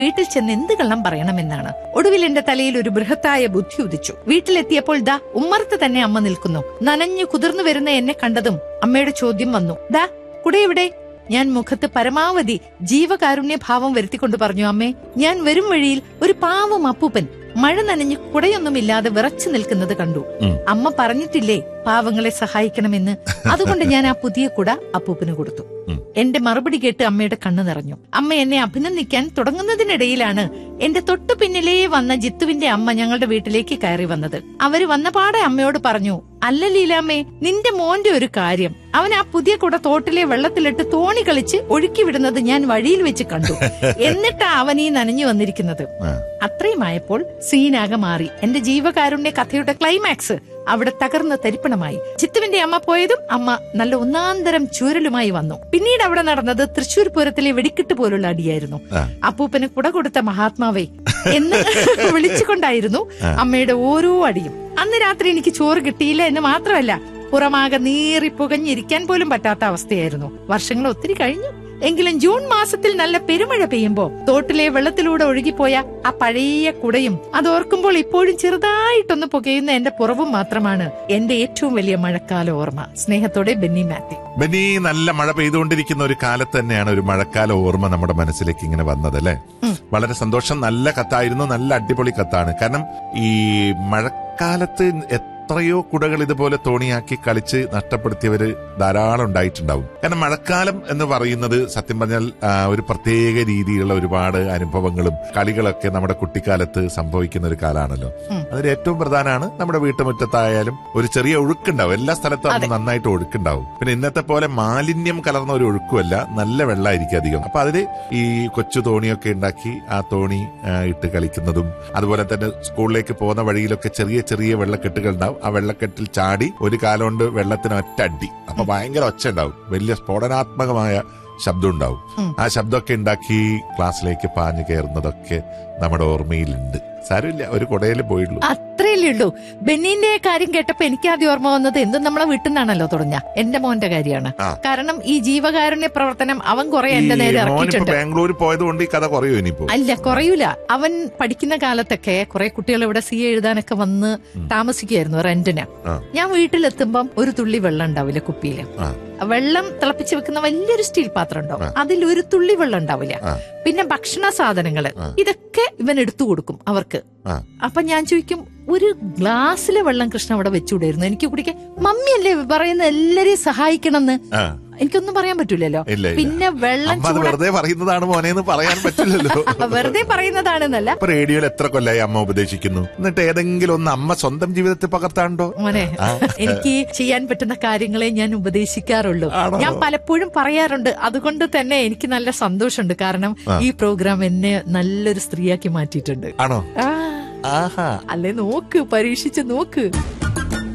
വീട്ടിൽ ചെന്ന് എന്ത് കള്ളം പറയണമെന്നാണ് ഒടുവിൽ എന്റെ തലയിൽ ഒരു ബൃഹത്തായ ബുദ്ധി ഉദിച്ചു വീട്ടിലെത്തിയപ്പോൾ ദാ ഉമ്മറത്ത് തന്നെ അമ്മ നിൽക്കുന്നു നനഞ്ഞു കുതിർന്നു വരുന്ന എന്നെ കണ്ടതും അമ്മയുടെ ചോദ്യം വന്നു ദാ കുടയെവിടെ ഞാൻ മുഖത്ത് പരമാവധി ജീവകാരുണ്യ ഭാവം വരുത്തിക്കൊണ്ട് പറഞ്ഞു അമ്മേ ഞാൻ വരും വഴിയിൽ ഒരു പാവം അപ്പൂപ്പൻ മഴ നനഞ്ഞ് കുടയൊന്നുമില്ലാതെ വിറച്ചു നിൽക്കുന്നത് കണ്ടു ഉം. അമ്മ പറഞ്ഞിട്ടില്ലേ പാവങ്ങളെ സഹായിക്കണമെന്ന് അതുകൊണ്ട് ഞാൻ ആ പുതിയ കുട അപ്പൂപ്പന് കൊടുത്തു ഉം. എന്റെ മറുപടി കേട്ട് അമ്മയുടെ കണ്ണു നിറഞ്ഞു അമ്മ എന്നെ അഭിനന്ദിക്കാൻ തുടങ്ങുന്നതിനിടയിലാണ് എന്റെ തൊട്ടു പിന്നിലേ വന്ന ജിത്തുവിന്റെ അമ്മ ഞങ്ങളുടെ വീട്ടിലേക്ക് കയറി വന്നത് അവര് വന്നപാടെ അമ്മയോട് പറഞ്ഞു അല്ല ലീലാമ്മേ നിന്റെ മോന്റെ ഒരു കാര്യം അവൻ ആ പുതിയ കുട തോട്ടിലെ വെള്ളത്തിലിട്ട് തോണി കളിച്ച് ഒഴുക്കി വിടുന്നത് ഞാൻ വഴിയിൽ വെച്ച് കണ്ടു എന്നിട്ടാ അവൻ ഈ നനഞ്ഞു വന്നിരിക്കുന്നത് ആ. അത്രയുമായപ്പോൾ സീനാകെ മാറി എന്റെ ജീവകാരുണ്യ കഥയുടെ ക്ലൈമാക്സ് അവിടെ തകർന്ന് തരിപ്പണമായി ചിത്തുവിന്റെ അമ്മ പോയതും അമ്മ നല്ല ഒന്നാന്തരം ചൂരലുമായി വന്നു പിന്നീട് അവിടെ നടന്നത് തൃശൂർ പൂരത്തിലെ വെടിക്കെട്ട് പോലുള്ള അടിയായിരുന്നു ആ. അപ്പൂപ്പന് കുട കൊടുത്ത മഹാത്മാവേ എന്ന് വിളിച്ചുകൊണ്ടായിരുന്നു അമ്മയുടെ ഓരോ അടിയും അന്ന് രാത്രി എനിക്ക് ചോറ് കിട്ടിയില്ല എന്ന് മാത്രമല്ല പുറമാകെ നീറി പുകഞ്ഞിരിക്കാൻ പോലും പറ്റാത്ത അവസ്ഥയായിരുന്നു വർഷങ്ങൾ ഒത്തിരി കഴിഞ്ഞു എങ്കിലും ജൂൺ മാസത്തിൽ നല്ല പെരുമഴ പെയ്യുമ്പോ തോട്ടിലെ വെള്ളത്തിലൂടെ ഒഴുകിപ്പോയ ആ പഴയ കുടയും അത് ഓർക്കുമ്പോൾ ഇപ്പോഴും ചെറുതായിട്ടൊന്ന് പുകയുന്ന എന്റെ പുറവും മാത്രമാണ് എന്റെ ഏറ്റവും വലിയ മഴക്കാല ഓർമ്മ സ്നേഹത്തോടെ ബെന്നി മാത്യു ബെന്നി നല്ല മഴ പെയ്തുകൊണ്ടിരിക്കുന്ന ഒരു കാലത്ത് തന്നെയാണ് ഒരു മഴക്കാല ഓർമ്മ നമ്മുടെ മനസ്സിലേക്ക് ഇങ്ങനെ വന്നത് അല്ലെ വളരെ സന്തോഷം നല്ല കത്തായിരുന്നു നല്ല അടിപൊളി കത്താണ് കാരണം ഈ മഴക്കാലത്ത് എത്രയോ കുടകൾ ഇതുപോലെ തോണിയാക്കി കളിച്ച് നഷ്ടപ്പെടുത്തിയവര് ധാരാളം ഉണ്ടായിട്ടുണ്ടാവും കാരണം മഴക്കാലം എന്ന് പറയുന്നത് സത്യം പറഞ്ഞാൽ ആ, ഒരു പ്രത്യേക രീതിയിലുള്ള ഒരുപാട് അനുഭവങ്ങളും കളികളൊക്കെ നമ്മുടെ കുട്ടിക്കാലത്ത് സംഭവിക്കുന്ന ഒരു കാലാണല്ലോ ഉം. അതിൽ ഏറ്റവും പ്രധാനമാണ് നമ്മുടെ വീട്ടുമുറ്റത്തായാലും ഒരു ചെറിയ ഒഴുക്കുണ്ടാവും എല്ലാ സ്ഥലത്തും അന്ന് നന്നായിട്ട് ഒഴുക്കുണ്ടാവും പിന്നെ ഇന്നത്തെ പോലെ മാലിന്യം കലർന്ന ഒരു ഒഴുക്കുമല്ല നല്ല വെള്ളമായിരിക്കും അധികം അപ്പൊ അതില് ഈ കൊച്ചു തോണിയൊക്കെ ഉണ്ടാക്കി ആ തോണി ആ, ഇട്ട് കളിക്കുന്നതും അതുപോലെ തന്നെ സ്കൂളിലേക്ക് പോകുന്ന വഴിയിലൊക്കെ ചെറിയ ചെറിയ വെള്ളക്കെട്ടുകൾ ഉണ്ടാവും ആ വെള്ളക്കെട്ടിൽ ചാടി ഒരു കാലം കൊണ്ട് വെള്ളത്തിന് ഒറ്റ അടി അപ്പൊ ഭയങ്കര ഒച്ച ഉണ്ടാവും വലിയ സ്ഫോടനാത്മകമായ ശബ്ദം ഉണ്ടാവും ഉം. ആ ശബ്ദമൊക്കെ ഉണ്ടാക്കി ക്ലാസ്സിലേക്ക് പാഞ്ഞു കയറുന്നതൊക്കെ നമ്മുടെ ഓർമ്മയിലുണ്ട് സാരമില്ല ഒരു കുടയിൽ പോയുള്ളൂ അത്രയല്ലേ ഉള്ളൂ ബെന്നിന്റെ കാര്യം കേട്ടപ്പോ എനിക്ക് ആദ്യം ഓർമ്മ വന്നത് എന്തും നമ്മളെ വീട്ടിൽ നിന്നാണല്ലോ തുടങ്ങ എന്റെ മോന്റെ കാര്യമാണ് ആ. കാരണം ഈ ജീവകാരുണ്യ പ്രവർത്തനം അവൻ കുറെ എന്റെ നേരെ മോനിപ്പോ ഇറക്കിയിട്ടുണ്ട് ബാംഗ്ലൂർ പോയത് കൊണ്ട് ഈ കഥ കുറയോ ഇനിയിപ്പോ അല്ല കുറയൂല അവൻ പഠിക്കുന്ന കാലത്തൊക്കെ കുറെ കുട്ടികൾ ഇവിടെ സി എ എഴുതാനൊക്കെ വന്ന് താമസിക്കുമായിരുന്നു റെന്റിന് ആ. ഞാൻ വീട്ടിലെത്തുമ്പം ഒരു തുള്ളി വെള്ളം ഉണ്ടാവില്ല കുപ്പിയില് ആ. വെള്ളം തിളപ്പിച്ച് വെക്കുന്ന വലിയൊരു സ്റ്റീൽ പാത്രം ഉണ്ടാവും അതിൽ ഒരു തുള്ളി വെള്ളം ഉണ്ടാവില്ല ആ. പിന്നെ ഭക്ഷണ സാധനങ്ങള് ഇതൊക്കെ ഇവൻ എടുത്തു കൊടുക്കും അവർക്ക് ആ. അപ്പൊ ഞാൻ ചോദിക്കും ഒരു ഗ്ലാസ്സിലെ വെള്ളം കൃഷ്ണ അവിടെ വെച്ചുകൂടായിരുന്നു എനിക്ക് കുടിക്കാൻ മമ്മിയല്ലേ പറയുന്ന എല്ലാരെയും സഹായിക്കണമെന്ന് ആ എനിക്കൊന്നും പറയാൻ പറ്റൂലല്ലോ ഇല്ല, ഇല്ല. പിന്നെ വെള്ളം അമ്മ അത് ചൂടാ വെറുതെ പറയുന്നതാണ് മോനെന്ന് പറയാൻ പറ്റില്ലല്ലോ വെറുതെ പറയുന്നതാണെന്നല്ല ഇപ്പൊ റേഡിയോയിൽ എത്ര കൊല്ലായി അമ്മ ഉപദേശിക്കുന്നു എന്നിട്ട് ഏതെങ്കിലും ഒന്ന് അമ്മ സ്വന്തം ജീവിതത്തിൽ പകർത്താണ്ടോ മോനെ ആ. എനിക്ക് ചെയ്യാൻ പറ്റുന്ന കാര്യങ്ങളെ ഞാൻ ഉപദേശിക്കാറുള്ളൂ ആണോ? ഞാൻ പലപ്പോഴും പറയാറുണ്ട് അതുകൊണ്ട് തന്നെ എനിക്ക് നല്ല സന്തോഷമുണ്ട് കാരണം ഈ പ്രോഗ്രാം എന്നെ നല്ലൊരു സ്ത്രീയാക്കി മാറ്റിയിട്ടുണ്ട് ആണോ ആ ആഹാ അല്ലേ നോക്ക് പരീക്ഷിച്ച് നോക്ക്